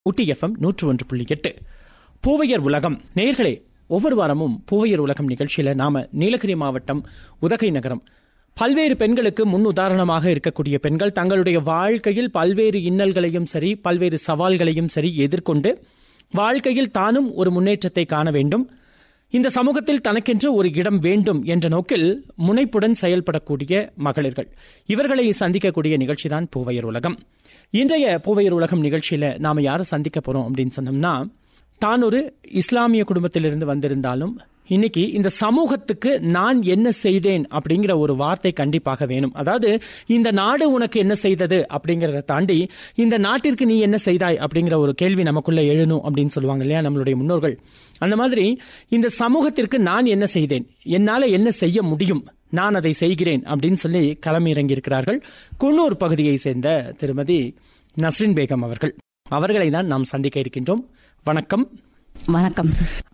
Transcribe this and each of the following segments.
ஊட்டி FM நூற்று ஒன்று புள்ளி எட்டு பூவையர் உலகம் நேர்களே ஒவ்வொரு வாரமும் பூவையர் உலகம் நிகழ்ச்சியில நாம நீலகிரி மாவட்டம் உதகை நகரம் பல்வேறு பெண்களுக்கு முன் உதாரணமாக இருக்கக்கூடிய பெண்கள் தங்களுடைய வாழ்க்கையில் பல்வேறு இன்னல்களையும் சரி பல்வேறு சவால்களையும் சரி எதிர்கொண்டு வாழ்க்கையில் தானும் ஒரு முன்னேற்றத்தை காண வேண்டும் இந்த சமூகத்தில் தனக்கென்று ஒரு இடம் வேண்டும் என்ற நோக்கில் முனைப்புடன் செயல்படக்கூடிய மகளிர்கள் இவர்களை சந்திக்கக்கூடிய நிகழ்ச்சிதான் பூவையர் உலகம் இன்றைய பூவையர் உலகம் நிகழ்ச்சியில நாம யாரை சந்திக்க போறோம் அப்படின்னு சொன்னோம்னா தான் ஒரு இஸ்லாமிய குடும்பத்திலிருந்து வந்திருந்தாலும் இன்னைக்கு இந்த சமூகத்துக்கு நான் என்ன செய்தேன் அப்படிங்கிற ஒரு வார்த்தை கண்டிப்பாக வேணும் அதாவது இந்த நாடு உனக்கு என்ன செய்தது அப்படிங்கறத தாண்டி இந்த நாட்டிற்கு நீ என்ன செய்தாய் அப்படிங்கிற ஒரு கேள்வி நமக்குள்ள எழுணும் அப்படின்னு சொல்லுவாங்க இல்லையா நம்மளுடைய முன்னோர்கள் அந்த மாதிரி இந்த சமூகத்திற்கு நான் என்ன செய்தேன் என்னால என்ன செய்ய முடியும் நான் அதை செய்கிறேன் அப்படின்னு சொல்லி களமிறங்கி இருக்கிறார்கள் குன்னூர் பகுதியை சேர்ந்த திருமதி நஸ்ரின் பேகம் அவர்கள் அவர்களை தான் நாம் சந்திக்க இருக்கின்றோம் வணக்கம் வணக்கம்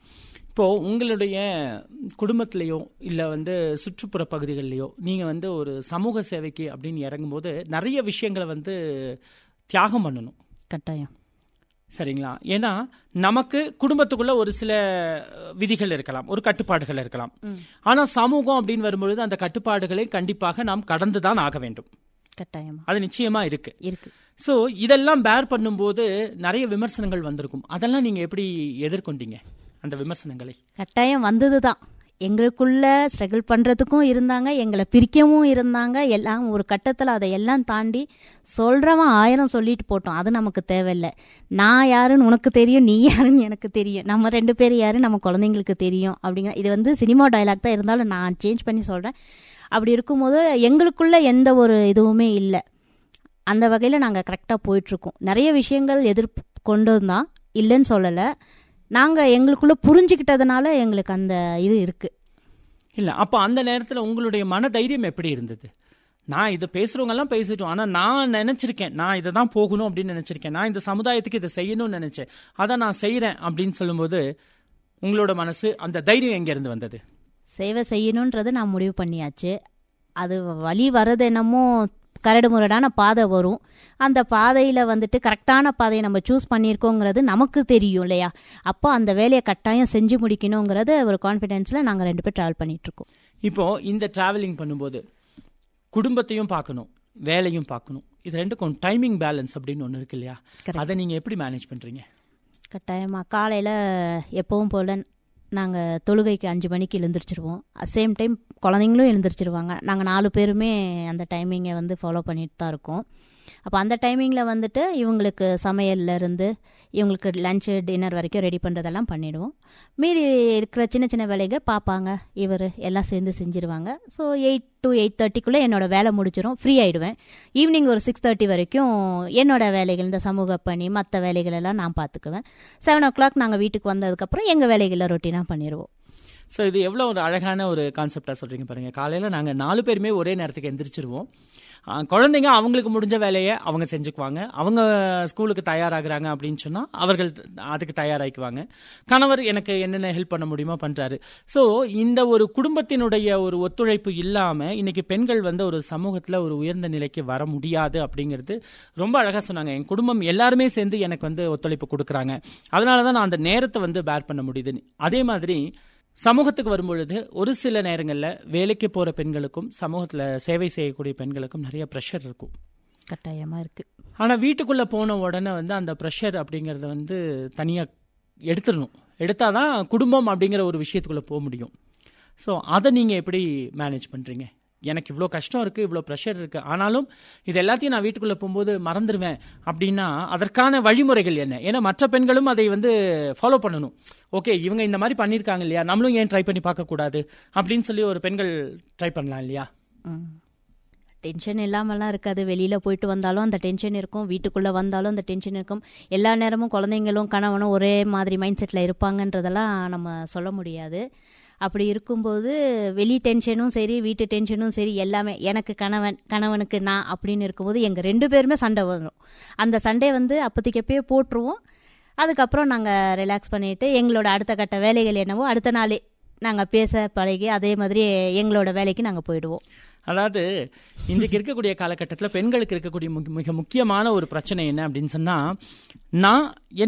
இப்போ உங்களுடைய குடும்பத்திலேயோ இல்லை வந்து சுற்றுப்புற பகுதிகளிலேயோ நீங்கள் வந்து ஒரு சமூக சேவைக்கு அப்படின்னு இறங்கும்போது நிறைய விஷயங்களை வந்து தியாகம் பண்ணணும் கட்டாயம் சரிங்களா ஏன்னா நமக்கு குடும்பத்துக்குள்ள ஒரு சில விதிகள் இருக்கலாம் ஒரு கட்டுப்பாடுகள் இருக்கலாம் ஆனா சமூகம் அப்படின்னு வரும்பொழுது அந்த கட்டுப்பாடுகளை கண்டிப்பாக நாம் கடந்து தான் ஆக வேண்டும் கட்டாயமா அது நிச்சயமா இருக்கு இருக்கு ஸோ இதெல்லாம் பேர் பண்ணும்போது நிறைய விமர்சனங்கள் வந்திருக்கும் அதெல்லாம் நீங்க எப்படி எதிர்கொண்டீங்க அந்த விமர்சனங்களை கட்டாயம் வந்தது தான் எங்களுக்குள்ள ஸ்ட்ரகிள் பண்ணுறதுக்கும் இருந்தாங்க எங்களை பிரிக்கவும் இருந்தாங்க எல்லாம் ஒரு கட்டத்தில் அதை எல்லாம் தாண்டி சொல்கிறவன் ஆயிரம் சொல்லிட்டு போட்டோம் அது நமக்கு தேவையில்லை நான் யாருன்னு உனக்கு தெரியும் நீ யாருன்னு எனக்கு தெரியும் நம்ம ரெண்டு பேர் யாரு நம்ம குழந்தைங்களுக்கு தெரியும் அப்படிங்கிற இது வந்து சினிமா டைலாக் தான் இருந்தாலும் நான் சேஞ்ச் பண்ணி சொல்கிறேன் அப்படி இருக்கும்போது எங்களுக்குள்ள எந்த ஒரு இதுவுமே இல்லை அந்த வகையில் நாங்கள் கரெக்டாக போயிட்டுருக்கோம் நிறைய விஷயங்கள் எதிர்ப்பு கொண்டு தான் இல்லைன்னு சொல்லலை நாங்கள் எங்களுக்குள்ளே புரிஞ்சுக்கிட்டதுனால எங்களுக்கு அந்த இது இருக்குது இல்ல அப்ப அந்த நேரத்துல உங்களுடைய மன தைரியம் எப்படி இருந்தது நான் இதை பேசுறவங்க எல்லாம் பேசிட்டோம் ஆனா நான் நினைச்சிருக்கேன் நான் இதை தான் போகணும் அப்படின்னு நினைச்சிருக்கேன் நான் இந்த சமுதாயத்துக்கு இதை செய்யணும்னு நினைச்சேன் அதை நான் செய்யறேன் அப்படின்னு சொல்லும்போது உங்களோட மனசு அந்த தைரியம் எங்க இருந்து வந்தது சேவை செய்யணுன்றது நான் முடிவு பண்ணியாச்சு அது வழி வர்றது என்னமோ கரடு முரடான பாதை வரும் அந்த பாதையில் வந்துட்டு கரெக்டான பாதையை நம்ம சூஸ் பண்ணியிருக்கோங்கிறது நமக்கு தெரியும் இல்லையா அப்போ அந்த வேலையை கட்டாயம் செஞ்சு முடிக்கணுங்கிறது ஒரு கான்ஃபிடென்ஸில் நாங்கள் ரெண்டு பேர் ட்ராவல் பண்ணிகிட்ருக்கோம் இப்போ இந்த டிராவலிங் பண்ணும்போது குடும்பத்தையும் பார்க்கணும் வேலையும் பார்க்கணும் இது ரெண்டுக்கும் டைமிங் பேலன்ஸ் அப்படின்னு ஒன்று இருக்கு இல்லையா Correct. அதை நீங்க எப்படி மேனேஜ் பண்றீங்க கட்டாயமாக காலையில் எப்பவும் போல் நாங்கள் தொழுகைக்கு அஞ்சு மணிக்கு எழுந்திரிச்சிருவோம் சேம் டைம் குழந்தைங்களும் எழுந்திரிச்சிருவாங்க நாங்கள் நாலு பேருமே அந்த டைமிங்கை வந்து ஃபாலோ பண்ணிட்டு தான் இருக்கோம் அப்போ அந்த டைமிங்கில் வந்துட்டு இவங்களுக்கு சமையல்ல இருந்து இவங்களுக்கு லஞ்சு டின்னர் வரைக்கும் ரெடி பண்ணுறதெல்லாம் பண்ணிடுவோம் மீதி இருக்கிற சின்ன சின்ன வேலைகள் பார்ப்பாங்க இவர் எல்லாம் சேர்ந்து செஞ்சிருவாங்க ஸோ எயிட் டு எயிட் தேர்ட்டிக்குள்ளே என்னோட வேலை முடிச்சிடும் ஃப்ரீ ஆயிடுவேன் ஈவினிங் ஒரு சிக்ஸ் தேர்ட்டி வரைக்கும் என்னோட வேலைகள் இந்த சமூக பணி மற்ற வேலைகள் எல்லாம் நான் பார்த்துக்குவேன் செவன் ஓ கிளாக் நாங்கள் வீட்டுக்கு வந்ததுக்கப்புறம் எங்கள் வேலைகளை ரொட்டீனாக பண்ணிடுவோம் ஸோ இது எவ்வளோ ஒரு அழகான ஒரு கான்செப்டாக சொல்கிறீங்க பாருங்க காலையில் நாங்கள் நாலு பேருமே ஒரே நேரத்துக்கு எந்திரிச்சிருவோம் ஆ, குழந்தைங்க அவங்களுக்கு முடிஞ்ச வேலையை அவங்க செஞ்சுக்குவாங்க அவங்க ஸ்கூலுக்கு தயாராகிறாங்க அப்படின்னு சொன்னால் அவர்கள் அதுக்கு தயாராகிக்குவாங்க கணவர் எனக்கு என்னென்ன ஹெல்ப் பண்ண முடியுமோ பண்ணுறாரு ஸோ இந்த ஒரு குடும்பத்தினுடைய ஒரு ஒத்துழைப்பு இல்லாமல் இன்னைக்கு பெண்கள் வந்து ஒரு சமூகத்தில் ஒரு உயர்ந்த நிலைக்கு வர முடியாது அப்படிங்கிறது ரொம்ப அழகாக சொன்னாங்க என் குடும்பம் எல்லாருமே சேர்ந்து எனக்கு வந்து ஒத்துழைப்பு கொடுக்குறாங்க அதனால தான் நான் அந்த நேரத்தை வந்து பேர் பண்ண முடியுதுன்னு அதே மாதிரி சமூகத்துக்கு வரும்பொழுது ஒரு சில நேரங்களில் வேலைக்கு போகிற பெண்களுக்கும் சமூகத்தில் சேவை செய்யக்கூடிய பெண்களுக்கும் நிறைய ப்ரெஷர் இருக்கும் கட்டாயமாக இருக்குது ஆனால் வீட்டுக்குள்ளே போன உடனே வந்து அந்த ப்ரெஷர் அப்படிங்கிறத வந்து தனியாக எடுத்துடணும் எடுத்தால் தான் குடும்பம் அப்படிங்கிற ஒரு விஷயத்துக்குள்ளே போக முடியும் ஸோ அதை நீங்கள் எப்படி மேனேஜ் பண்ணுறீங்க எனக்கு இவ்வளோ கஷ்டம் இருக்குது இவ்வளோ ப்ரெஷர் இருக்குது ஆனாலும் இது எல்லாத்தையும் நான் வீட்டுக்குள்ளே போகும்போது மறந்துடுவேன் அப்படின்னா அதற்கான வழிமுறைகள் என்ன ஏன்னா மற்ற பெண்களும் அதை வந்து ஃபாலோ பண்ணணும் ஓகே இவங்க இந்த மாதிரி பண்ணியிருக்காங்க இல்லையா நம்மளும் ஏன் ட்ரை பண்ணி பார்க்கக்கூடாது அப்படின்னு சொல்லி ஒரு பெண்கள் ட்ரை பண்ணலாம் இல்லையா டென்ஷன் இல்லாமலாம் இருக்காது வெளியில் போயிட்டு வந்தாலும் அந்த டென்ஷன் இருக்கும் வீட்டுக்குள்ளே வந்தாலும் அந்த டென்ஷன் இருக்கும் எல்லா நேரமும் குழந்தைங்களும் கணவனும் ஒரே மாதிரி மைண்ட் செட்டில் இருப்பாங்கன்றதெல்லாம் நம்ம சொல்ல முடியாது அப்படி இருக்கும்போது வெளி டென்ஷனும் சரி வீட்டு டென்ஷனும் சரி எல்லாமே எனக்கு கணவன் கணவனுக்கு நான் அப்படின்னு இருக்கும்போது எங்கள் ரெண்டு பேருமே சண்டை வரும் அந்த சண்டை வந்து அப்போதைக்கு எப்பயே போட்டுருவோம் அதுக்கப்புறம் நாங்கள் ரிலாக்ஸ் பண்ணிட்டு எங்களோட அடுத்த கட்ட வேலைகள் என்னவோ அடுத்த நாளே நாங்கள் பேச பழகி அதே மாதிரி எங்களோட வேலைக்கு நாங்கள் போயிடுவோம் அதாவது இன்றைக்கு இருக்கக்கூடிய காலகட்டத்தில் பெண்களுக்கு இருக்கக்கூடிய மிக- மிக முக்கியமான ஒரு பிரச்சனை என்ன அப்படின்னு சொன்னா நான்